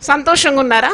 సంతోషంగా ఉన్నారా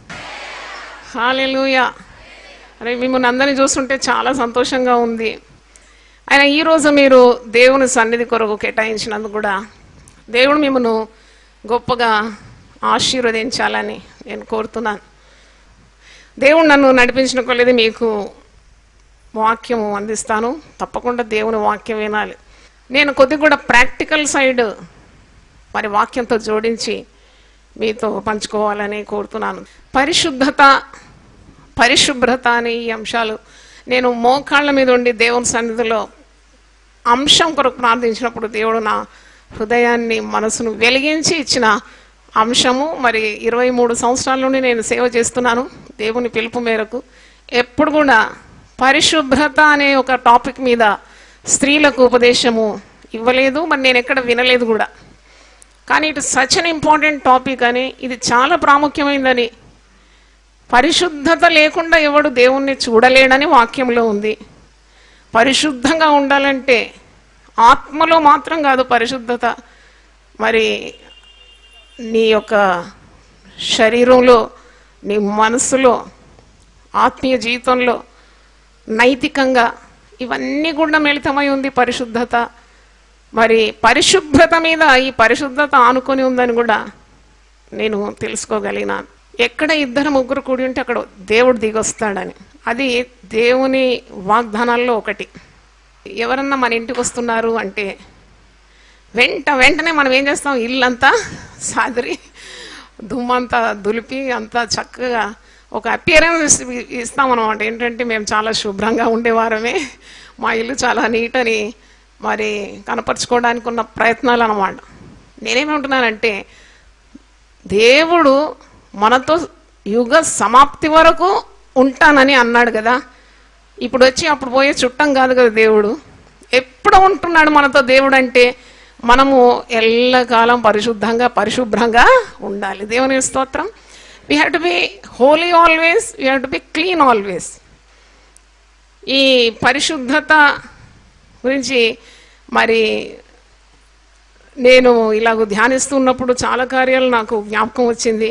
హాలెలూయా అరే మిమ్మల్ని అందరినీ చూస్తుంటే చాలా సంతోషంగా ఉంది ఆయన ఈరోజు మీరు దేవుని సన్నిధి కొరకు కేటాయించినందుకు కూడా దేవుడు మిమ్మల్ని గొప్పగా ఆశీర్వదించాలని నేను కోరుతున్నాను దేవుడు నన్ను నడిపించిన కొలది మీకు వాక్యము అందిస్తాను తప్పకుండా దేవుని వాక్యం వినాలి నేను కొద్దిగా కూడా ప్రాక్టికల్ సైడ్ మరి వాక్యంతో జోడించి మీతో పంచుకోవాలని కోరుతున్నాను పరిశుద్ధత పరిశుభ్రత అనే ఈ అంశాలు నేను మోకాళ్ళ మీద ఉండి దేవుని సన్నిధిలో అంశం కొరకు ప్రార్థించినప్పుడు దేవుడు నా హృదయాన్ని మనసును వెలిగించి ఇచ్చిన అంశము మరి ఇరవై మూడు సంవత్సరాల నుండి నేను సేవ చేస్తున్నాను దేవుని పిలుపు మేరకు ఎప్పుడు కూడా పరిశుభ్రత అనే ఒక టాపిక్ మీద స్త్రీలకు ఉపదేశము ఇవ్వలేదు మరి నేను ఎక్కడ వినలేదు కూడా కానీ it such an important topic అని ఇది చాలా ప్రాముఖ్యమైనదని పరిశుద్ధత లేకుండా ఎవడు దేవుణ్ణి చూడలేడని వాక్యంలో ఉంది పరిశుద్ధంగా ఉండాలంటే ఆత్మలో మాత్రం కాదు పరిశుద్ధత మరి నీ యొక్క శరీరంలో నీ మనసులో ఆత్మీయ జీవితంలో నైతికంగా ఇవన్నీ కూడా మిళితమై ఉంది పరిశుద్ధత మరి పరిశుభ్రత మీద ఈ పరిశుద్ధత ఆనుకొని ఉందని కూడా నేను తెలుసుకోగలిగినాను ఎక్కడ ఇద్దరు ముగ్గురు కూడి ఉంటే అక్కడ దేవుడు దిగొస్తాడని అది దేవుని వాగ్దానాల్లో ఒకటి ఎవరన్నా మన ఇంటికి వస్తున్నారు అంటే వెంట వెంటనే మనం ఏం చేస్తాం ఇల్లంతా సాదిరి దుమ్మంతా దులిపి అంతా చక్కగా ఒక అపియరెన్స్ ఇస్తాం అనమాట ఏంటంటే మేము చాలా శుభ్రంగా ఉండేవారమే మా ఇల్లు చాలా నీట్ అని మరి కనపరుచుకోవడానికి ఉన్న ప్రయత్నాలు అనమాట నేనేమంటున్నానంటే దేవుడు మనతో యుగ సమాప్తి వరకు ఉంటానని అన్నాడు కదా ఇప్పుడు వచ్చి అప్పుడు పోయే చుట్టం కాదు కదా దేవుడు ఎప్పుడు ఉంటున్నాడు మనతో దేవుడు అంటే మనము ఎల్లకాలం పరిశుద్ధంగా పరిశుభ్రంగా ఉండాలి దేవుని స్తోత్రం we have to be holy always we have to be clean always ఈ పరిశుద్ధత గురించి మరి నేను ఇలాగ ధ్యానిస్తున్నప్పుడు చాలా కార్యాలు నాకు జ్ఞాపకం వచ్చింది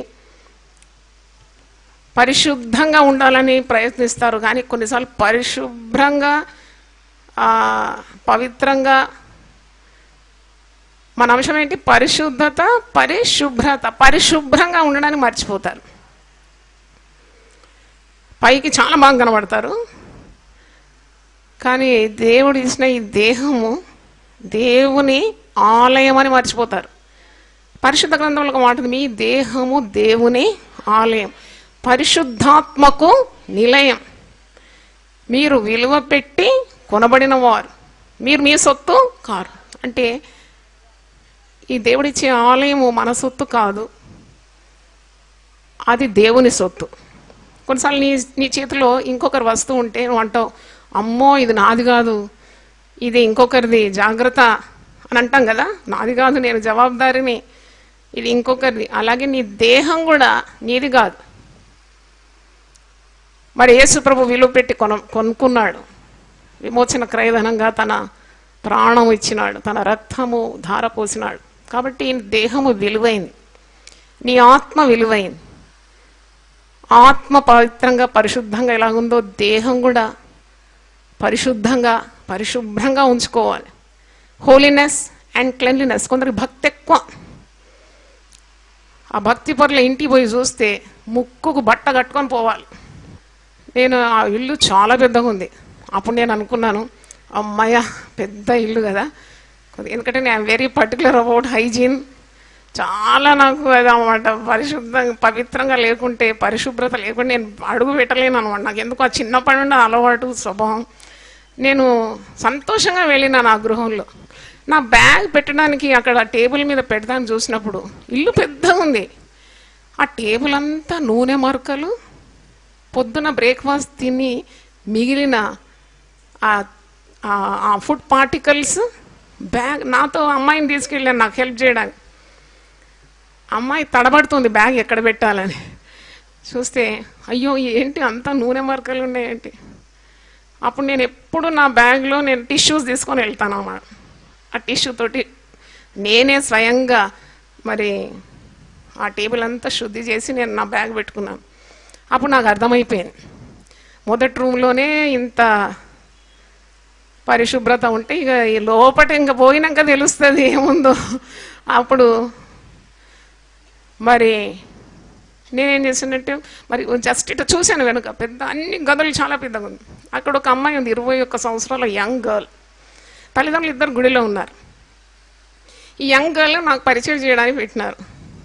పరిశుద్ధంగా ఉండాలని ప్రయత్నిస్తారు కానీ కొన్నిసార్లు పరిశుభ్రంగా ఆ, పవిత్రంగా మన అంశం ఏంటి పరిశుద్ధత పరిశుభ్రత పరిశుభ్రంగా ఉండడానికి మర్చిపోతారు పైకి చాలా బాగా కనబడతారు కానీ దేవుడు ఇచ్చిన ఈ దేహము దేవుని ఆలయం అని మర్చిపోతారు పరిశుద్ధ గ్రంథంలో ఒక మాట ఉంది, మీ దేహము దేవుని ఆలయం పరిశుద్ధాత్మకు నిలయం మీరు విలువ పెట్టి కొనబడిన వారు మీరు మీ సొత్తు కారు అంటే ఈ దేవుడిచ్చే ఆలయము మన సొత్తు కాదు అది దేవుని సొత్తు కొన్నిసార్లు నీ నీ చేతిలో ఇంకొకరి వస్తువు ఉంటే నువ్వు అంటావు అమ్మో ఇది నాది కాదు ఇది ఇంకొకరిది జాగ్రత్త అని అంటాం కదా నాది కాదు నేను జవాబుదారిని ఇది ఇంకొకరిది అలాగే నీ దేహం కూడా నీది కాదు మరి యేసు ప్రభు విలువ పెట్టి కొన కొనుక్కున్నాడు విమోచన క్రయధనంగా తన ప్రాణం ఇచ్చినాడు తన రక్తము ధార పోసినాడు కాబట్టి నీ దేహము విలువైంది నీ ఆత్మ విలువైంది ఆత్మ పవిత్రంగా పరిశుద్ధంగా ఎలాగుందో దేహం కూడా పరిశుద్ధంగా పరిశుభ్రంగా ఉంచుకోవాలి హోలీనెస్ అండ్ క్లెన్లీనెస్ కొందరికి భక్తి ఎక్కువ ఆ భక్తి పరుల ఇంటికి పోయి చూస్తే ముక్కుకు బట్ట కట్టుకొని పోవాలి నేను ఆ ఇల్లు చాలా పెద్దగా ఉంది అప్పుడు నేను అనుకున్నాను అమ్మాయ పెద్ద ఇల్లు కదా కొద్ది- ఎందుకంటే నేను వెరీ పర్టికులర్ అబౌట్ హైజీన్ చాలా నాకు అది అన్నమాట పరిశుద్ధంగా పవిత్రంగా లేకుంటే పరిశుభ్రత లేకుంటే నేను అడుగు పెట్టలేను అనమాట నాకు ఎందుకు ఆ చిన్నప్పటి నుండి ఆ అలవాటు స్వభావం నేను సంతోషంగా వెళ్ళినాను ఆ గృహంలో నా బ్యాగ్ పెట్టడానికి అక్కడ టేబుల్ మీద పెడదాన్ని చూసినప్పుడు ఇల్లు పెద్దగా ఉంది ఆ టేబుల్ అంతా నూనె మరకలు పొద్దున బ్రేక్ఫాస్ట్ తిని మిగిలిన ఆ- ఆ- ఆ ఫుడ్ పార్టికల్స్ బ్యాగ్ నాతో అమ్మాయిని తీసుకెళ్ళాను నాకు హెల్ప్ చేయడానికి అమ్మాయి తడబడుతుంది బ్యాగ్ ఎక్కడ పెట్టాలని చూస్తే అయ్యో ఏంటి అంతా నూనె మరకలు ఉన్నాయేంటి అప్పుడు నేను ఎప్పుడు నా బ్యాగ్లో నేను టిష్యూస్ తీసుకొని వెళ్తాను అన్నమాట ఆ టిష్యూ తోటి నేనే స్వయంగా మరి ఆ టేబుల్ అంతా శుద్ధి చేసి నేను నా బ్యాగ్ పెట్టుకున్నాను అప్పుడు నాకు అర్థమైపోయింది మొదటి రూమ్లోనే ఇంత పరిశుభ్రత ఉంటే ఇక ఈ లోపట ఇంకా పోయినాక తెలుస్తుంది ఏముందో అప్పుడు మరి నేనేం చేసినట్టు మరి జస్ట్ ఇట్లా చూశాను వెనుక పెద్ద అన్ని గదులు చాలా పెద్దగా ఉంది అక్కడ ఒక అమ్మాయి ఉంది ఇరవై ఒక్క సంవత్సరాల యంగ్ గర్ల్ తల్లిదండ్రులు ఇద్దరు గుడిలో ఉన్నారు ఈ యంగ్ గర్ల్ నాకు పరిచయం చేయడానికి పెట్టినారు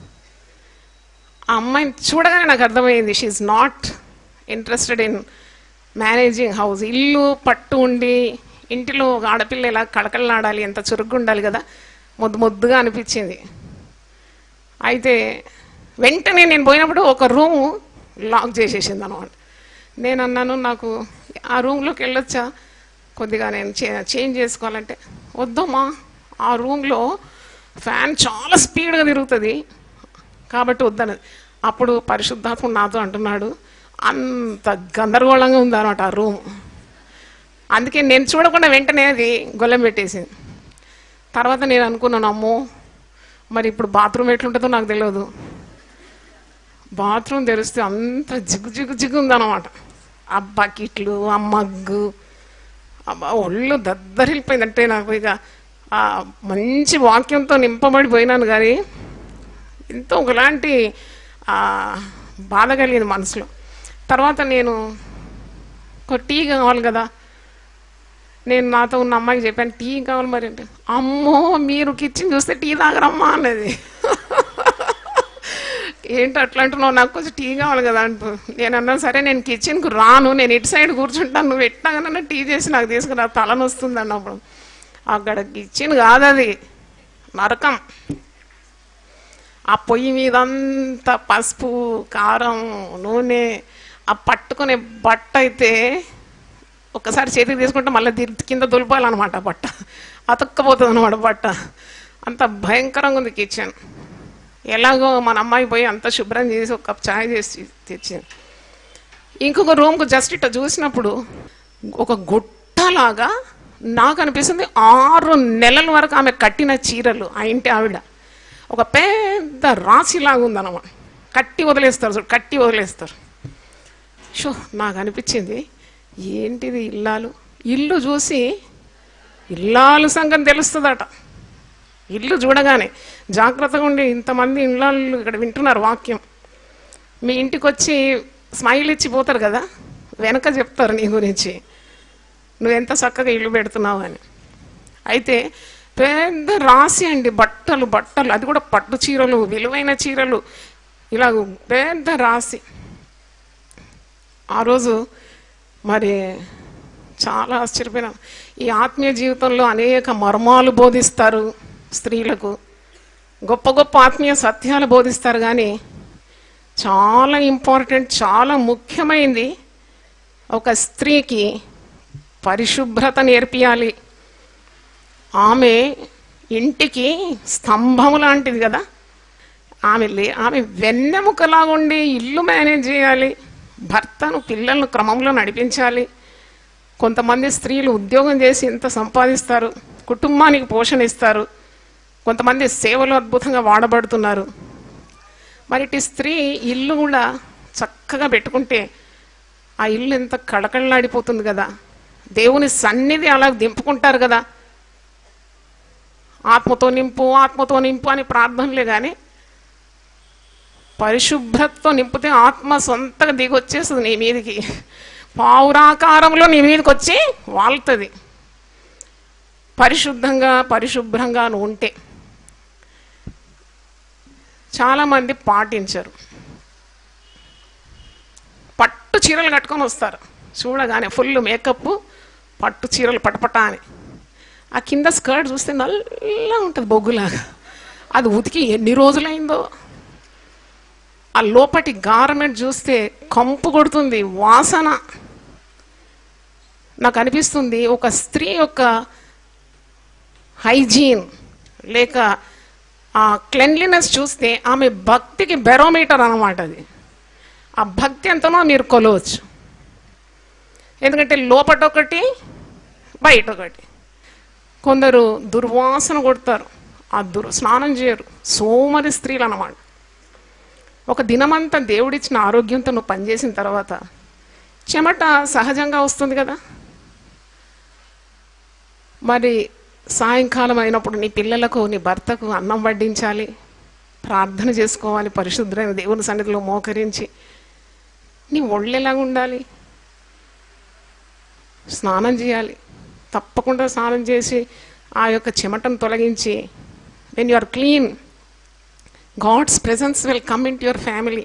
ఆ అమ్మాయిని చూడగానే నాకు అర్థమైంది she's not interested in managing house ఇల్లు పట్టు ఉండి ఇంటిలో ఒక ఆడపిల్ల ఇలా కళకళలాడాలి ఎంత చురుగ్గా ఉండాలి కదా ముద్దు ముద్దుగా అనిపించింది అయితే వెంటనే నేను పోయినప్పుడు ఒక రూమ్ లాక్ చేసేసింది అనమాట నేను అన్నాను నాకు ఆ రూమ్లోకి వెళ్ళొచ్చా కొద్దిగా నేను చే- చేంజ్ చేసుకోవాలంటే వద్దమ్మా ఆ రూమ్లో ఫ్యాన్ చాలా స్పీడ్గా తిరుగుతుంది కాబట్టి వద్దన్నది అప్పుడు పరిశుద్ధాత్మ నాతో అంటున్నాడు అంత గందరగోళంగా ఉందన్నమాట ఆ రూమ్ అందుకే నేను చూడకుండా వెంటనే అది గొల్లెం పెట్టేసింది తర్వాత నేను అనుకున్నాను అమ్మో మరి ఇప్పుడు బాత్రూమ్ ఎట్లుంటుందో నాకు తెలియదు బాత్రూమ్ తెరిస్తే అంత జిగ్గు జిగ్గు జిగ్గు ఉందన్నమాట ఆ బకెట్లు ఆ మగ్గు అబ్బా ఒళ్ళు దద్దరిల్లిపోయింది అంటే నాకు ఇక ఆ మంచి వాక్యంతో నింపబడిపోయినాను కానీ ఎంతో ఒకలాంటి ఆ, బాధ కలిగింది మనసులో తర్వాత నేను ఒక టీ కావాలి కదా నేను నాతో ఉన్న అమ్మాయికి చెప్పాను టీ కావాలి మరి అంటే అమ్మో మీరు కిచెన్ చూస్తే టీ తాగరమ్మా అన్నది ఏంటి అట్లా అంటున్నావు నాకు కొంచెం టీ కావాలి కదా అంటూ నేను అన్నాను సరే నేను కిచెన్కు రాను నేను ఇటు సైడ్ కూర్చుంటాను నువ్వు ఎట్టాగనన్నా టీ చేసి నాకు తీసుకురా తలనొస్తుంది అన్నప్పుడు అక్కడ కిచెన్ కాదు అది నరకం ఆ పొయ్యి మీద అంతా పసుపు కారం నూనె ఆ పట్టుకునే బట్ట అయితే ఒక్కసారి చేతికి తీసుకుంటే మళ్ళీ ది- కింద దులపాలన్నమాట ఆ బట్ట అతుక్కపోతుంది అనమాట బట్ట అంత భయంకరంగా ఉంది కిచెన్ ఎలాగో మన అమ్మాయి పోయి అంత శుభ్రం చేసి ఒక కప్ చాయ్ చేసి తెచ్చింది ఇంకొక రూమ్కు జస్ట్ ఇట్లా చూసినప్పుడు ఒక గుట్టలాగా నాకు అనిపిస్తుంది ఆరు నెలల వరకు ఆమె కట్టిన చీరలు ఆ ఇంటి ఆవిడ ఒక పెద్ద రాశిలాగా ఉందన్నమాట కట్టి వదిలేస్తారు చూడు కట్టి వదిలేస్తారు షో నాకు అనిపించింది ఏంటిది ఇల్లాలు ఇల్లు చూసి ఇల్లాలు సంగతి తెలుస్తుందట ఇల్లు చూడగానే జాగ్రత్తగా ఉండి ఇంతమంది ఇళ్ళాలు ఇక్కడ వింటున్నారు వాక్యం మీ ఇంటికి వచ్చి స్మైల్ ఇచ్చి పోతారు కదా వెనక చెప్తారు నీ గురించి నువ్వు ఎంత చక్కగా ఇల్లు పెడుతున్నావు అని అయితే పెద్ద రాసి అండి బట్టలు బట్టలు అది కూడా పట్టు చీరలు విలువైన చీరలు ఇలా పెద్ద రాసి ఆ రోజు మరి చాలా ఆశ్చర్యపోయినా ఈ ఆత్మీయ జీవితంలో అనేక మర్మాలు బోధిస్తారు స్త్రీలకు గొప్ప గొప్ప ఆత్మీయ సత్యాలు బోధిస్తారు కానీ చాలా ఇంపార్టెంట్ చాలా ముఖ్యమైనది ఒక స్త్రీకి పరిశుభ్రత నేర్పియాలి ఆమె ఇంటికి స్తంభం లాంటిది కదా ఆమె లే ఆమె వెన్నెముకలాగా ఉండి ఇల్లు మేనేజ్ చేయాలి భర్తను పిల్లలను క్రమంలో నడిపించాలి కొంతమంది స్త్రీలు ఉద్యోగం చేసి ఎంత సంపాదిస్తారు కుటుంబానికి పోషణ ఇస్తారు కొంతమంది సేవలు అద్భుతంగా వాడబడుతున్నారు మరి ఇటు స్త్రీ ఇల్లు కూడా చక్కగా పెట్టుకుంటే ఆ ఇల్లు ఎంత కళకళలాడిపోతుంది కదా దేవుని సన్నిధి అలా దింపుకుంటారు కదా ఆత్మతో నింపు ఆత్మతో నింపు అని ప్రార్థనలే కానీ పరిశుభ్రతతో నింపితే ఆత్మ సొంతగా దిగి వచ్చేస్తుంది నీ మీదికి పావురాకారంలో నీ మీదకి వచ్చి వాళ్తుంది పరిశుద్ధంగా పరిశుభ్రంగా నువ్వు ఉంటే చాలామంది పాటించరు పట్టు చీరలు కట్టుకొని వస్తారు చూడగానే ఫుల్ మేకప్ పట్టు చీరలు పటపట అని ఆ కింద స్కర్ట్ చూస్తే నల్లగా ఉంటుంది బొగ్గులాగా అది ఉతికి ఎన్ని రోజులైందో ఆ లోపటి గార్మెంట్ చూస్తే కంపు కొడుతుంది వాసన నాకు అనిపిస్తుంది ఒక స్త్రీ యొక్క హైజీన్ లేక ఆ క్లెన్లీనెస్ చూస్తే ఆమె భక్తికి బెరోమీటర్ అన్నమాట అది ఆ భక్తి ఎంతనో మీరు కొలవచ్చు ఎందుకంటే లోపట ఒకటి బయట ఒకటి కొందరు దుర్వాసన కొడతారు ఆ దుర్ స్నానం చేయరు సోమరి స్త్రీలు అన్నమాట ఒక దినమంతా దేవుడిచ్చిన ఆరోగ్యంతో నువ్వు పనిచేసిన తర్వాత చెమట సహజంగా వస్తుంది కదా మరి సాయంకాలం అయినప్పుడు నీ పిల్లలకు నీ భర్తకు అన్నం వడ్డించాలి ప్రార్థన చేసుకోవాలి పరిశుద్ధమైన దేవుని సన్నిధిలో మోకరించి నీ ఒళ్ళు ఎలాగ ఉండాలి స్నానం చేయాలి తప్పకుండా స్నానం చేసి ఆ యొక్క చెమటను తొలగించి when you are clean God's presence will come into your family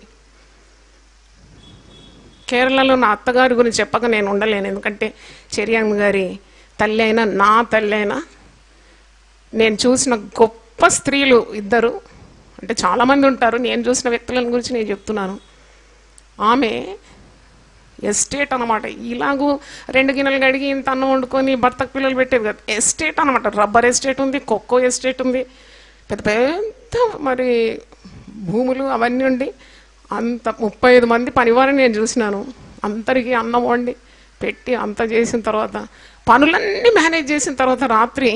కేరళలో నా అత్తగారి గురించి చెప్పక నేను ఉండలేను ఎందుకంటే చెరియాన్ గారి తల్లి అయినా నా తల్లి అయినా నేను చూసిన గొప్ప స్త్రీలు ఇద్దరు అంటే చాలామంది ఉంటారు నేను చూసిన వ్యక్తుల గురించి నేను చెప్తున్నాను ఆమె ఎస్టేట్ అనమాట ఇలాగూ రెండు గిన్నెలు కడిగి ఇంత అన్నం వండుకొని భర్తకు పిల్లలు పెట్టేది కదా ఎస్టేట్ అనమాట రబ్బర్ ఎస్టేట్ ఉంది కొక్కో ఎస్టేట్ ఉంది పెద్ద పెద్ద మరి భూములు అవన్నీ ఉండి అంత ముప్పై ఐదు మంది పనివారిని నేను చూసినాను అందరికీ అన్నం వండి పెట్టి అంత చేసిన తర్వాత పనులన్నీ మేనేజ్ చేసిన తర్వాత రాత్రి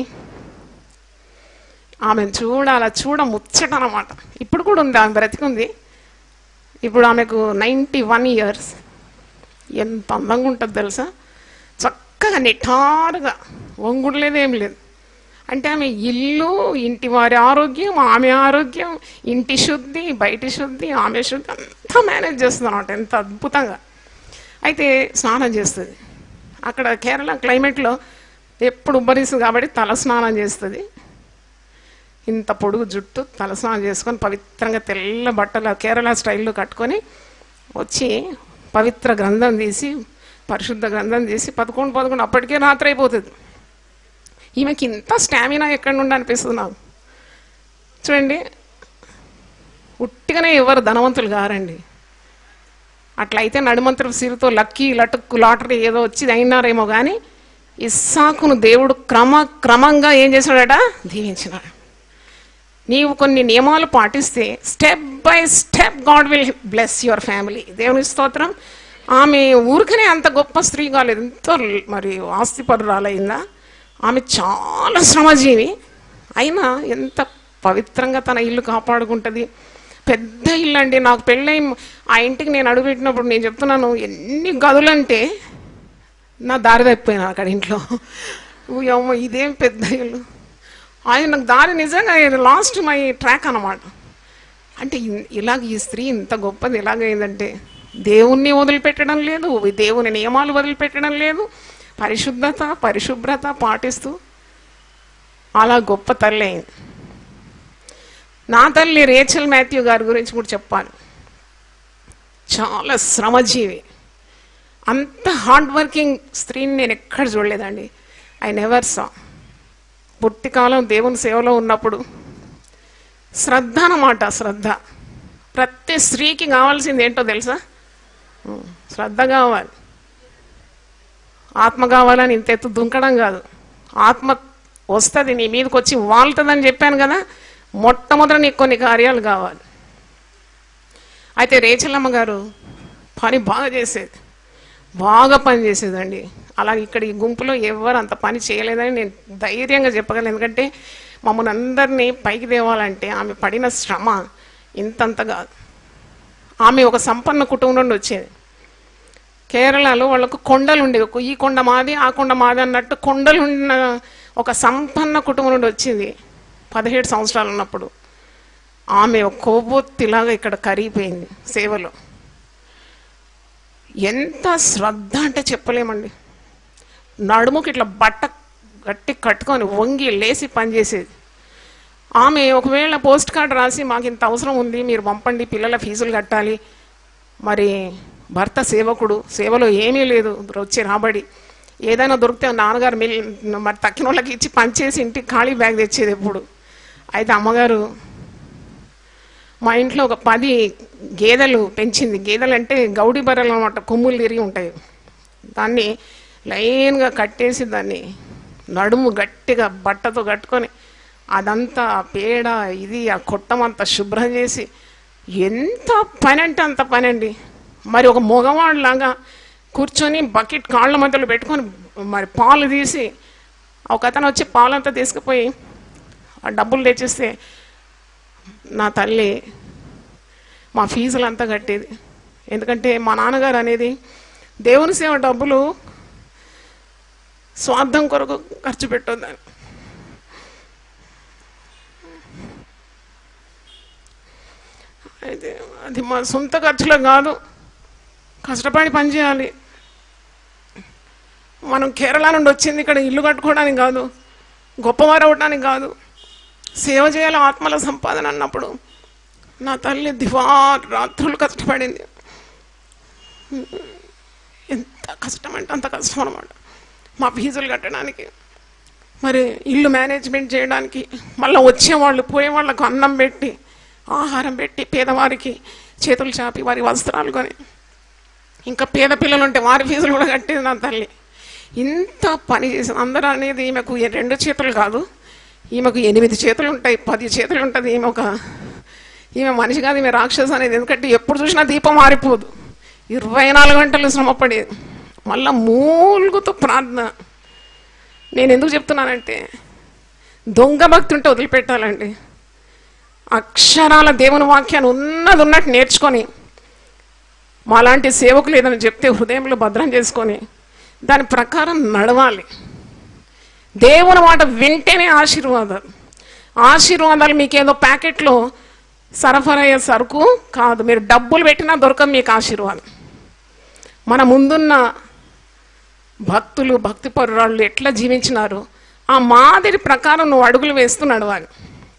ఆమెను చూడాల చూడ ముచ్చట అనమాట ఇప్పుడు కూడా ఉంది ఆమె బ్రతికుంది ఇప్పుడు ఆమెకు నైంటీ వన్ ఇయర్స్ ఎంత అందంగా ఉంటుంది తెలుసా చక్కగా నిఠారుగా వంగుడు లేదు ఏం లేదు అంటే ఆమె ఇల్లు ఇంటి వారి ఆరోగ్యం ఆమె ఆరోగ్యం ఇంటి శుద్ధి బయటి శుద్ధి ఆమె శుద్ధి అంతా మేనేజ్ చేస్తుంది అనమాట ఎంత అద్భుతంగా అయితే స్నానం చేస్తుంది అక్కడ కేరళ క్లైమేట్లో ఎప్పుడు ఉబ్బరిస్తుంది కాబట్టి తల స్నానం చేస్తుంది ఇంత పొడుగు జుట్టు తలస్నానం చేసుకొని పవిత్రంగా తెల్ల బట్టలు కేరళ స్టైల్లో కట్టుకొని వచ్చి పవిత్ర గ్రంథం తీసి పరిశుద్ధ గ్రంథం తీసి పదకొండు పదకొండు అప్పటికే రాత్రి అయిపోతుంది ఈమెకి ఇంత స్టామినా ఎక్కడి నుండి అనిపిస్తుంది నాకు చూడండి ఉట్టిగానే ఎవరు ధనవంతులు గారండి అట్లయితే నడిమంత్రి సిరితో లక్కీ లటుక్కు లాటరీ ఏదో వచ్చి అయినారేమో కానీ ఇస్సాకును దేవుడు క్రమ క్రమంగా ఏం చేశాడట దీవించినాడు నీవు కొన్ని నియమాలు పాటిస్తే step by step God will bless your family దేవుని స్తోత్రం ఆమె ఊరికనే అంత గొప్ప స్త్రీ కాలేదు ఎంతో మరి ఆస్తిపరురాలైందా ఆమె చాలా శ్రమజీవి అయినా ఎంత పవిత్రంగా తన ఇల్లు కాపాడుకుంటుంది పెద్ద ఇల్లు అండి నాకు పెళ్ళై ఆ ఇంటికి నేను అడుగుపెట్టినప్పుడు నేను చెప్తున్నాను ఎన్ని గదులంటే నా దారి తప్పిపోయినా అక్కడ ఇంట్లో అమ్మ ఇదేం పెద్ద ఇల్లు ఆయన నాకు దారి నిజంగా లాస్ట్ మై ట్రాక్ అన్నమాట అంటే ఇన్- ఇలాగ ఈ స్త్రీ ఇంత గొప్పది ఎలాగైందంటే దేవుణ్ణి వదిలిపెట్టడం లేదు దేవుని నియమాలు వదిలిపెట్టడం లేదు పరిశుద్ధత పరిశుభ్రత పాటిస్తూ అలా గొప్ప తల్లి అయింది నా తల్లి రేచల్ మాథ్యూ గారి గురించి కూడా చెప్పాలి చాలా శ్రమజీవి అంత హార్డ్ వర్కింగ్ స్త్రీని నేను ఎక్కడ చూడలేదండి ఐ నెవర్ సా పుట్టి కాలం దేవుని సేవలో ఉన్నప్పుడు శ్రద్ధ అన్నమాట శ్రద్ధ ప్రతి స్త్రీకి కావాల్సింది ఏంటో తెలుసా ఉం, శ్రద్ధ కావాలి ఆత్మ కావాలని ఇంత ఎత్తు దుంకడం కాదు ఆత్మ వస్తుంది నీ మీదకి వచ్చి వాళ్తుందని చెప్పాను కదా మొట్టమొదట నీకు కొన్ని కార్యాలు కావాలి అయితే రేచలమ్మ గారు పని బాగా చేసేది బాగా పని చేసేదండి అలా ఇక్కడ ఈ గుంపులో ఎవరు అంత పని చేయలేదని నేను ధైర్యంగా చెప్పగలను ఎందుకంటే మమ్మల్ని అందరినీ పైకి తేవాలంటే ఆమె పడిన శ్రమ ఇంతంత కాదు ఆమె ఒక సంపన్న కుటుంబం నుండి వచ్చేది కేరళలో వాళ్ళకు కొండలు ఉండేవి ఒక ఈ కొండ మాది ఆ కొండ మాది అన్నట్టు కొండలు ఉన్న ఒక సంపన్న కుటుంబం నుండి వచ్చింది పదిహేడు సంవత్సరాలు ఉన్నప్పుడు ఆమె ఒక కొవ్వొత్తిలాగా ఇక్కడ కరిగిపోయింది సేవలో ఎంత శ్రద్ధ అంటే చెప్పలేమండి నడుముకి ఇట్లా బట్ట గట్టి కట్టుకొని వంగి లేచి పనిచేసేది ఆమె ఒకవేళ పోస్ట్ కార్డ్ రాసి మాకు ఇంత అవసరం ఉంది మీరు పంపండి పిల్లల ఫీజులు కట్టాలి మరి భర్త సేవకుడు సేవలో ఏమీ లేదు వచ్చి రాబడి ఏదైనా దొరికితే నాన్నగారు మిల్ మరి తక్కిన వాళ్ళకి ఇచ్చి పనిచేసి ఇంటికి ఖాళీ బ్యాగ్ తెచ్చేది ఎప్పుడు అయితే అమ్మగారు మా ఇంట్లో ఒక పది గేదెలు పెంచింది గేదెలు అంటే గౌడి బర్రెలు అనమాట కొమ్ములు తిరిగి ఉంటాయి దాన్ని లైన్గా కట్టేసి దాన్ని నడుము గట్టిగా బట్టతో కట్టుకొని అదంతా ఆ పేడ ఇది ఆ కొట్టమంతా శుభ్రం చేసి ఎంత పని అంటే అంత పని అండి మరి ఒక మగవాళ్ళలాగా కూర్చొని బకెట్ కాళ్ళ మధ్యలో పెట్టుకొని మరి పాలు తీసి ఒక అతను వచ్చి పాలంతా తీసుకుపోయి ఆ డబ్బులు తెచ్చిస్తే నా తల్లి మా ఫీజులు అంతా కట్టేది ఎందుకంటే మా నాన్నగారు అనేది దేవుని సేవ డబ్బులు స్వార్థం కొరకు ఖర్చు పెట్టొద్దని అయితే అది మా సొంత ఖర్చులో కాదు కష్టపడి పని చేయాలి మనం కేరళ నుండి వచ్చింది ఇక్కడ ఇల్లు కట్టుకోవడానికి కాదు గొప్పవారు అవడానికి కాదు సేవ చేయాలి ఆత్మల సంపాదన అన్నప్పుడు నా తల్లి దివా రాత్రులు కష్టపడింది ఎంత కష్టం అంటే అంత కష్టం అనమాట మా ఫీజులు కట్టడానికి మరి ఇల్లు మేనేజ్మెంట్ చేయడానికి మళ్ళీ వచ్చేవాళ్ళు పోయే వాళ్ళకు అన్నం పెట్టి ఆహారం పెట్టి పేదవారికి చేతులు చాపి వారి వస్త్రాలు కొని ఇంకా పేద పిల్లలు ఉంటే వారి ఫీజులు కూడా కట్టేది నా తల్లి ఇంత పని చేసింది అందరూ అనేది ఈమెకు ఈ రెండు చేతులు కాదు ఈమెకు ఎనిమిది చేతులు ఉంటాయి పది చేతులు ఉంటుంది ఈమె ఒక ఈమె మనిషి కాదు ఈమె రాక్షసు అనేది ఎందుకంటే ఎప్పుడు చూసినా దీపం మారిపోదు ఇరవై నాలుగు గంటలు శ్రమపడేది మళ్ళా మూలుగుతూ ప్రార్థన నేను ఎందుకు చెప్తున్నానంటే దొంగ భక్తి ఉంటే వదిలిపెట్టాలండి అక్షరాల దేవుని వాక్యాన్ని ఉన్నది ఉన్నట్టు నేర్చుకొని మాలాంటి సేవకులు ఏదైనా చెప్తే హృదయంలో భద్రం చేసుకొని దాని ప్రకారం నడవాలి దేవుని మాట వింటేనే ఆశీర్వాదాలు ఆశీర్వాదాలు మీకు ఏదో ప్యాకెట్లో సరఫరా అయ్యే సరుకు కాదు మీరు డబ్బులు పెట్టినా దొరకదు మీకు ఆశీర్వాదం మన ముందున్న భక్తులు భక్తి పరురాళ్ళు ఎట్లా జీవించినారు ఆ మాదిరి ప్రకారం నువ్వు అడుగులు వేస్తూ నడవాలి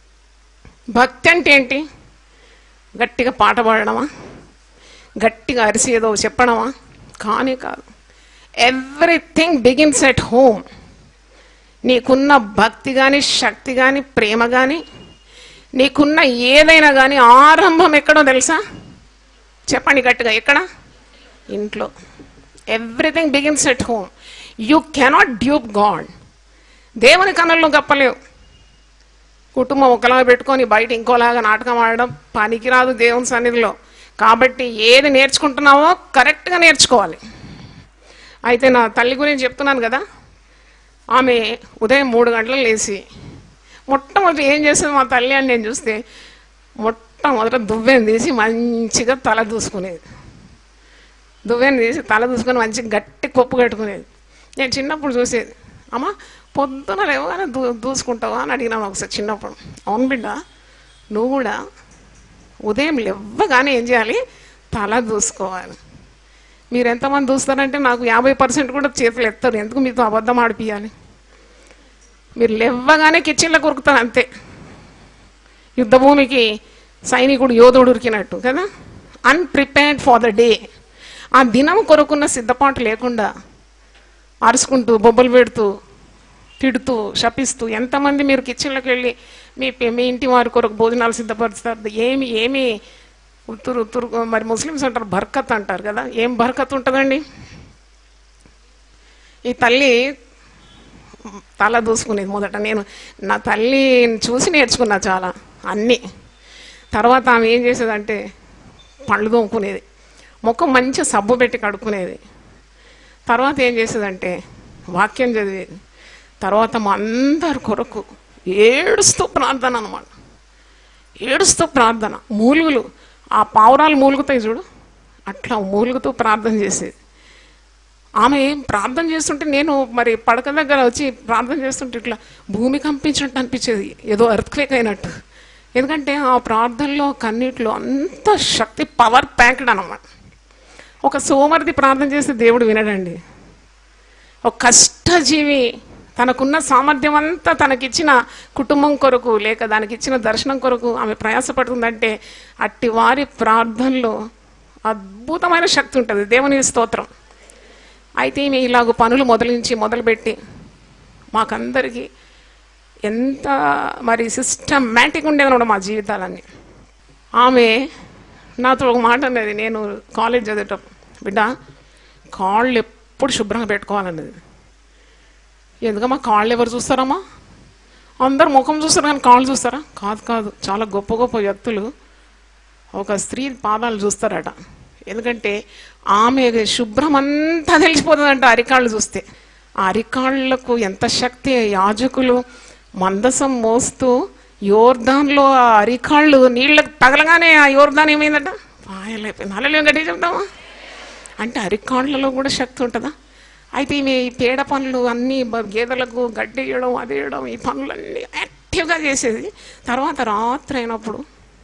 భక్తి అంటే ఏంటి గట్టిగా పాట పాడడమా గట్టిగా అరిసి ఏదో చెప్పడమా కానీ కాదు ఎవ్రీథింగ్ బిగిన్స్ ఎట్ హోమ్ నీకున్న భక్తి కానీ శక్తి కానీ ప్రేమ కానీ నీకున్న ఏదైనా కానీ ఆరంభం ఎక్కడో తెలుసా చెప్పండి గట్టిగా ఎక్కడ ఇంట్లో everything begins at home you cannot dupe God దేవుని కన్నుల్లో గప్పలేవు కుటుంబం ఒకలాగా పెట్టుకొని బయట ఇంకోలాగా నాటకం ఆడడం పనికిరాదు దేవుని సన్నిధిలో కాబట్టి ఏది నేర్చుకుంటున్నావో కరెక్ట్గా నేర్చుకోవాలి అయితే నా తల్లి గురించి చెప్తున్నాను కదా ఆమె ఉదయం మూడు గంటలకు లేచి మొట్టమొదటి ఏం చేస్తుంది మా తల్లి అని నేను చూస్తే మొట్టమొదట దువ్వెని తీసి మంచిగా తల దూసుకునేది దువ్వెని తీసి తల దూసుకొని మంచిగా గట్టి కొప్పు కట్టుకునేది నేను చిన్నప్పుడు చూసేది అమ్మ పొద్దున లేవగానే దూ దూసుకుంటావా అని అడిగినాను ఒకసారి చిన్నప్పుడు అవును బిడ్డ నువ్వు కూడా ఉదయం లేవగానే ఏం చేయాలి తల దూసుకోవాలి మీరు ఎంతమంది దూస్తారంటే నాకు యాభై పర్సెంట్ కూడా చేతులు ఎత్తారు ఎందుకు మీతో అబద్ధం ఆడిపియాలి మీరు లేవగానే కిచెన్లో కొరుకుతారు అంతే యుద్ధభూమికి సైనికుడు యోధుడు ఉరికినట్టు కదా అన్ప్రిపేర్డ్ ఫర్ ద డే ఆ దినం కొరకున్న సిద్ధపాటు లేకుండా అరుచుకుంటూ బొబ్బలు పెడుతూ తిడుతూ శపిస్తూ ఎంతమంది మీరు కిచెన్లోకి వెళ్ళి మీ మీ ఇంటి వారి కొరకు భోజనాలు సిద్ధపరుస్తారు ఏమి ఏమి ఉత్తురు ఉత్తురు మరి ముస్లిమ్స్ అంటారు బర్కత్ అంటారు కదా ఏం బర్కత్ ఉంటుందండి ఈ తల్లి తల దూసుకునేది మొదట నేను నా తల్లిని చూసి నేర్చుకున్నా చాలా అన్నీ తర్వాత ఆమె ఏం చేసేదంటే పళ్ళు తోముకునేది ముఖం మంచి సబ్బు పెట్టి కడుక్కునేది తర్వాత ఏం చేసేదంటే వాక్యం చదివేది తర్వాత మా అందరి కొరకు ఏడుస్తూ ప్రార్థన అనమాట ఏడుస్తూ ప్రార్థన మూలుగులు ఆ పావురాలు మూలుగుతాయి చూడు అట్లా మూలుగుతూ ప్రార్థన చేసేది ఆమె ప్రార్థన చేస్తుంటే నేను మరి పడక దగ్గర వచ్చి ప్రార్థన చేస్తుంటే ఇట్లా భూమి కంపించినట్టు అనిపించేది ఏదో అర్త్క్వేక్ అయినట్టు ఎందుకంటే ఆ ప్రార్థనలో కన్నీటిలో అంత శక్తి పవర్ ప్యాక్డ్ అనమాట ఒక సోమరిది ప్రార్థన చేస్తే దేవుడు వినడండి ఒక కష్టజీవి తనకున్న సామర్థ్యం అంతా తనకిచ్చిన కుటుంబం కొరకు లేక దానికి ఇచ్చిన దర్శనం కొరకు ఆమె ప్రయాసపడుతుందంటే అట్టి వారి ప్రార్థనలో అద్భుతమైన శక్తి ఉంటుంది దేవుని స్తోత్రం అయితే ఈమె ఇలాగ పనులు మొదలించి మొదలుపెట్టి మాకందరికీ ఎంత మరి సిస్టమేటిక్ ఉండేదన్నమాట మా జీవితాలన్నీ ఆమె నాతో ఒక మాట అనేది నేను కాలేజ్ చదివేటప్పుడు బిడ్డ కాళ్ళు ఎప్పుడు శుభ్రంగా పెట్టుకోవాలన్నది ఎందుకమ్మా కాళ్ళు ఎవరు చూస్తారమ్మా అందరు ముఖం చూస్తారు కానీ కాళ్ళు చూస్తారా కాదు కాదు చాలా గొప్ప గొప్ప వ్యక్తులు ఒక స్త్రీ పాదాలు చూస్తారట ఎందుకంటే ఆమె శుభ్రం అంతా తెలిసిపోతుందంట అరికాళ్ళు చూస్తే ఆ అరికాళ్లకు ఎంత శక్తి యాజకులు మందసం మోస్తూ యోర్ధాన్లో ఆ అరికాళ్ళు నీళ్ళకు తగలగానే ఆ యోర్ధాన్ ఏమైందట పాయలైపోయింది అలా గట్టి చెప్తామా అంటే అరికాళ్ళలో కూడా శక్తి ఉంటుందా అయితే ఈమె ఈ పేడ పనులు అన్నీ బ- గేదెలకు గడ్డి వేయడం అది వేయడం ఈ పనులన్నీ యాక్టివ్గా చేసేది తర్వాత రాత్రి అయినప్పుడు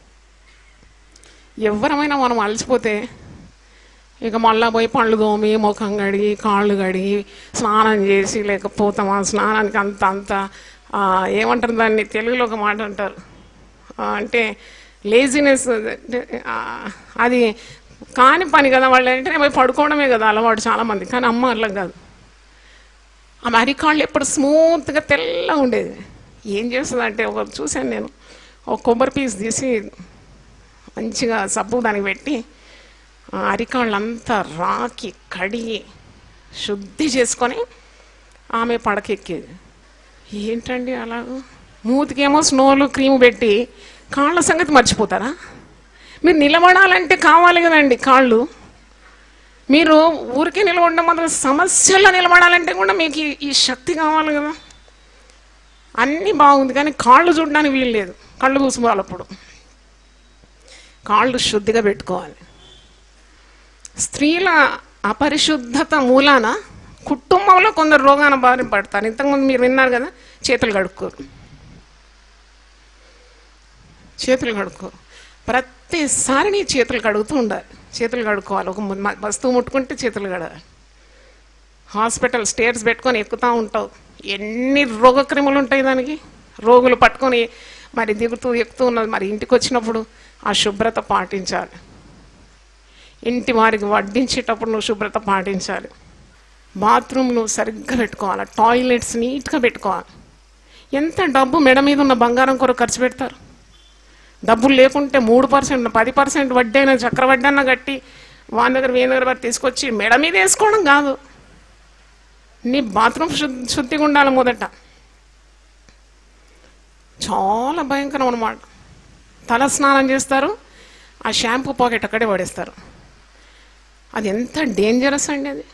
ఎవరమైనా మనం అలసిపోతే ఇక మళ్ళా పోయి పళ్ళు తోమి ముఖం కడిగి కాళ్ళు కడిగి స్నానం చేసి లేకపోతే ఆ స్నానానికి అంత అంత ఆ, ఏమంటారు దాన్ని తెలుగులో ఒక మాట అంటారు ఆ, అంటే లేజినెస్ అది కాని పని కదా వాళ్ళు వెంటనే పోయి పడుకోవడమే కదా అలవాటు చాలామంది కానీ అమ్మ అట్లా కాదు ఆమె అరికాళ్ళు ఎప్పుడు స్మూత్గా తెల్లగా ఉండేది ఏం చేస్తుందంటే ఒక చూశాను నేను ఒక కొబ్బరి పీస్ తీసి మంచిగా సబ్బు దానికి పెట్టి ఆ అరికాళ్ళంతా రాకి కడిగి శుద్ధి చేసుకొని ఆమె పడకెక్కేది ఏంటండి అలా మూతికేమో స్నోలు క్రీమ్ పెట్టి కాళ్ళ సంగతి మర్చిపోతారా మీరు నిలబడాలంటే కావాలి కదండి కాళ్ళు మీరు ఊరికే నిలబడడం మాత్రం సమస్యల్లో నిలబడాలంటే కూడా మీకు ఈ- ఈ శక్తి కావాలి కదా అన్నీ బాగుంది కానీ కాళ్ళు చూడడానికి వీలు లేదు కళ్ళు చూసుకోవాలి అప్పుడు కాళ్ళు శుద్ధిగా పెట్టుకోవాలి స్త్రీల అపరిశుద్ధత మూలాన కుటుంబంలో కొందరు రోగాన బారిన పడతారు ఇంతకుముందు మీరు విన్నారు కదా చేతులు కడుక్కోరు చేతులు కడుక్కోరు ప్రతిసారి నీ చేతులు కడుగుతూ ఉండాలి చేతులు కడుక్కోవాలి ఒక మ- వస్తువు ముట్టుకుంటే చేతులు కడగాలి హాస్పిటల్ స్టేర్స్ పెట్టుకొని ఎక్కుతూ ఉంటావు ఎన్ని రోగక్రిములు ఉంటాయి దానికి రోగులు పట్టుకొని మరి దిగుతూ ఎక్కుతూ ఉన్నది మరి ఇంటికి వచ్చినప్పుడు ఆ శుభ్రత పాటించాలి ఇంటి వారికి వడ్డించేటప్పుడు నువ్వు శుభ్రత పాటించాలి బాత్రూమ్లు సరిగ్గా పెట్టుకోవాలి టాయిలెట్స్ నీట్గా పెట్టుకోవాలి ఎంత డబ్బు మెడ మీద ఉన్న బంగారం కొరకు ఖర్చు పెడతారు డబ్బులు లేకుంటే మూడు పర్సెంట్ పది పర్సెంట్ వడ్డీ అయినా చక్రవడ్డీ అన్న కట్టి వాని దగ్గర వీని దగ్గర వారు తీసుకొచ్చి మెడ మీద వేసుకోవడం కాదు నీ బాత్రూమ్ శుద్ధి శుద్ధిగా ఉండాలి మొదట చాలా భయంకరం అనమాట తల స్నానం చేస్తారు ఆ షాంపూ పాకెట్ అక్కడే పడేస్తారు అది ఎంత డేంజరస్ అండి అది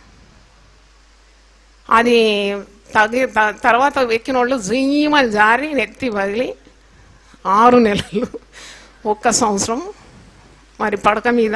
అది తగి త- తర్వాత ఎక్కిన వాళ్ళు జీమని జారి నెత్తి పగిలి ఆరు నెలలు ఒక్క సంవత్సరం మరి పడక మీద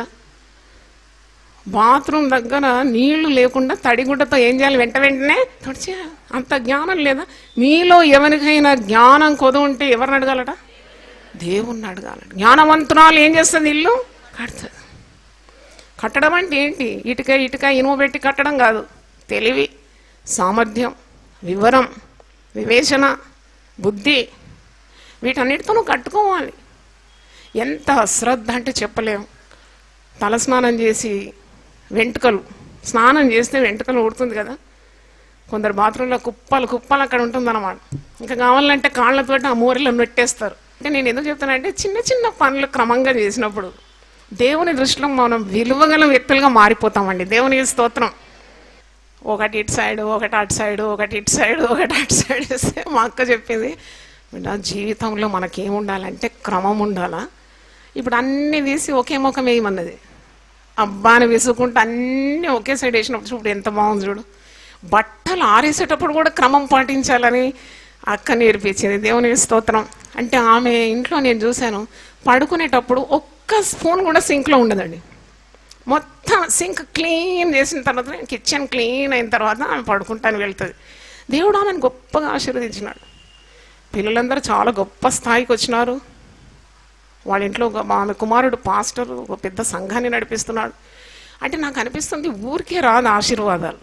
బాత్రూమ్ దగ్గర నీళ్లు లేకుండా తడిగుడ్డతో ఏం చేయాలి వెంట వెంటనే తుడిచేయాలి అంత జ్ఞానం లేదా మీలో ఎవరికైనా జ్ఞానం కొదు ఉంటే ఎవరిని అడగాలట దేవుణ్ణి అడగాలట జ్ఞానవంతురాలు ఏం చేస్తుంది ఇల్లు కడుతుంది కట్టడం అంటే ఏంటి ఇటుక ఇటుక ఇనుము పెట్టి కట్టడం కాదు తెలివి సామర్థ్యం వివరం వివేచన బుద్ధి వీటన్నిటితో నువ్వు కట్టుకోవాలి ఎంత అశ్రద్ధ అంటే చెప్పలేము తలస్నానం చేసి వెంట్రుకలు స్నానం చేస్తే వెంట్రుకలు ఊడుతుంది కదా కొందరు బాత్రూంలో కుప్పలు కుప్పలు అక్కడ ఉంటుందన్నమాట ఇంకా కావాలంటే కాళ్ళతోటి ఆ మూరలో నెట్టేస్తారు అంటే నేను ఎందుకు చెప్తానంటే చిన్న చిన్న పనులు క్రమంగా చేసినప్పుడు దేవుని దృష్టిలో మనం విలువగల వ్యక్తులుగా మారిపోతామండి దేవుని స్తోత్రం ఒకటి ఇటు సైడ్ ఒకటి అటు సైడ్ ఒకటి ఇటు సైడ్ ఒకటి అటు సైడ్ వేస్తే మా అక్క చెప్పింది బిడ్డ జీవితంలో మనకేం ఉండాలంటే క్రమం ఉండాలా ఇప్పుడు అన్నీ తీసి ఒకే ముఖం వేయమన్నది అబ్బాని విసుకుంటూ అన్నీ ఒకే సైడ్ వేసినప్పుడు చూడు ఎంత బాగుంది చూడు బట్టలు ఆరేసేటప్పుడు కూడా క్రమం పాటించాలని అక్క నేర్పించింది దేవుని స్తోత్రం అంటే ఆమె ఇంట్లో నేను చూశాను పడుకునేటప్పుడు ఒక్క స్పూన్ కూడా సింక్లో ఉండదండి మొత్తం సింక్ క్లీన్ చేసిన తర్వాత కిచెన్ క్లీన్ అయిన తర్వాత ఆమె పడుకుంటాను వెళ్తుంది దేవుడు ఆమెను గొప్పగా ఆశీర్వదించినాడు పిల్లలందరూ చాలా గొప్ప స్థాయికి వచ్చినారు వాళ్ళ ఇంట్లో ఒక ఆమె కుమారుడు పాస్టర్ ఒక పెద్ద సంఘాన్ని నడిపిస్తున్నాడు అంటే నాకు అనిపిస్తుంది ఊరికే రాదు ఆశీర్వాదాలు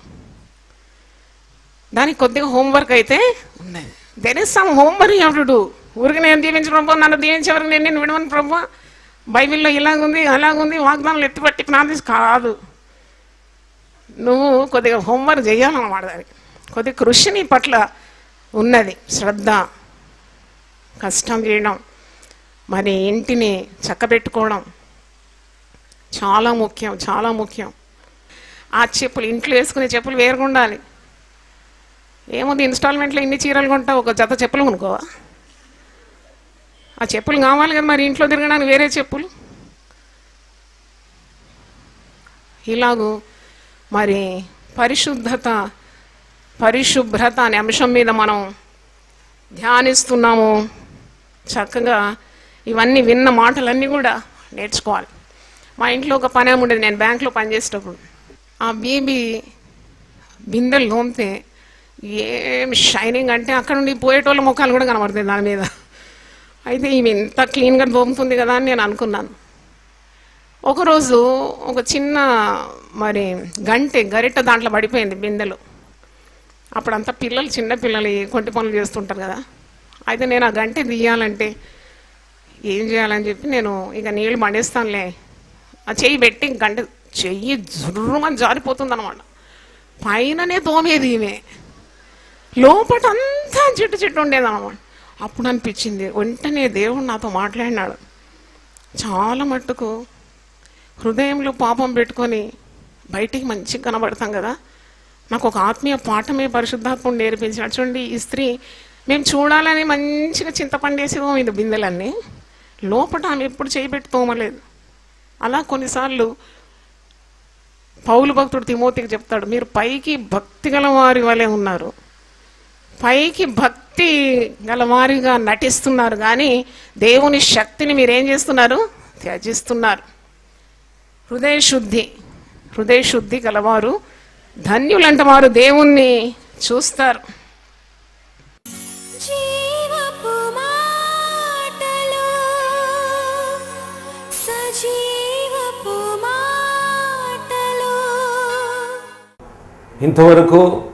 దానికి కొద్దిగా హోంవర్క్ అయితే ఉన్నది there is some homework you do ఊరికి నేను దీవించిన ప్రభు నన్ను దీవించేవరకు నేను నేను విడవను ప్రభు బైబిల్లో ఇలాగుంది అలాగుంది వాగ్దానాలు ఎత్తిపట్టి ప్రార్థించి కాదు నువ్వు కొద్దిగా హోంవర్క్ చేయాలన్నమాట దానికి కొద్దిగా కృషి నీ పట్ల ఉన్నది శ్రద్ధ కష్టం చేయడం మరి ఇంటిని చక్కబెట్టుకోవడం చాలా ముఖ్యం చాలా ముఖ్యం ఆ చెప్పులు ఇంట్లో వేసుకునే చెప్పులు వేరుగా ఉండాలి ఏముంది ఇన్స్టాల్మెంట్లో ఇన్ని చీరలు కొంటావు ఒక జత చెప్పులు కొనుక్కోవా ఆ చెప్పులు కావాలి కదా మరి ఇంట్లో తిరగడానికి వేరే చెప్పులు ఇలాగూ మరి పరిశుద్ధత పరిశుభ్రత అనే అంశం మీద మనం ధ్యానిస్తున్నాము చక్కగా ఇవన్నీ విన్న మాటలన్నీ కూడా నేర్చుకోవాలి మా ఇంట్లో ఒక పని ఆమె ఉండేది నేను బ్యాంక్లో పనిచేసేటప్పుడు ఆ బేబీ బిందెలు తోమితే ఏం షైనింగ్ అంటే అక్కడ నుండి పోయేటోళ్ళ ముఖాలు కూడా కనబడుతుంది దాని మీద అయితే ఈమె ఇంత క్లీన్గా తోముతుంది కదా అని నేను అనుకున్నాను ఒకరోజు ఒక చిన్న మరి గంటె గరిట దాంట్లో పడిపోయింది బిందెలు అప్పుడంతా పిల్లలు చిన్న పిల్లలు ఈ కొంటి పనులు చేస్తుంటారు కదా అయితే నేను ఆ గంటె తీయాలంటే ఏం చేయాలని చెప్పి నేను ఇక నీళ్ళు మండేస్తానులే ఆ చెయ్యి పెట్టి గంట చెయ్యి జుర్రుమని జారిపోతుంది అనమాట పైననే తోమేది ఈమె లోపట అంతా చిట్టు చిట్టు ఉండేది అనమాట అప్పుడు అనిపించింది వెంటనే దేవుడు నాతో మాట్లాడినాడు చాలా మట్టుకు హృదయంలో పాపం పెట్టుకొని బయటికి మంచిగా కనబడతాం కదా నాకు ఒక ఆత్మీయ పాఠమే పరిశుద్ధాత్మ నేర్పించాడు చూడండి ఈ స్త్రీ మేము చూడాలని మంచిగా చింతపండేసి తోమింది బిందెలన్నీ లోపల ఆమె ఎప్పుడు చేయబెట్టి తోమలేదు అలా కొన్నిసార్లు పౌలు భక్తుడు తిమోతికి చెప్తాడు మీరు పైకి భక్తి గల వారి వలె ఉన్నారు పైకి భక్తి గలవారిగా నటిస్తున్నారు కానీ దేవుని శక్తిని మీరు ఏం చేస్తున్నారు త్యజిస్తున్నారు హృదయ శుద్ధి హృదయ శుద్ధి గలవారు ధన్యులంట వారు దేవుణ్ణి చూస్తారు జీవపు మాటలు సజీవపు మాటలు ఇంతవరకు